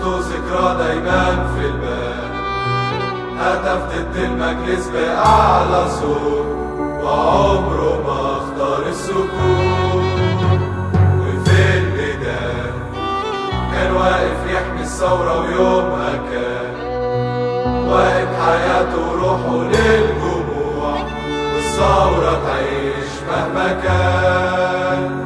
صورته ذكرى دايما في البال هتف ضد المجلس بأعلى صوت وعمره ما اختار السكوت وفي البداية كان واقف يحمي الثورة ويومها كان واقف حياته وروحه للجموع والثورة تعيش مهما كان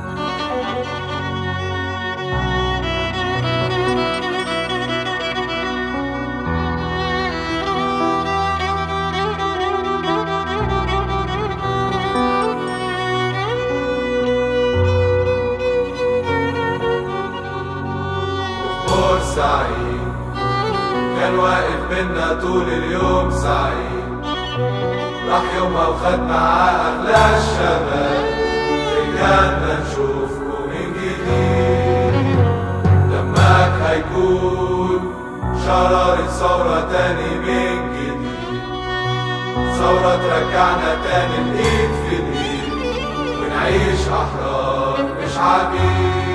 بورسعيد كان واقف بينا طول اليوم سعيد راح يومها وخد معاه أغلى الشباب رجعنا نشوفكم من جديد دمك هيكون شرارة ثورة تاني من جديد ثورة ترجعنا تاني الإيد في الإيد ونعيش أحرار مش عبيد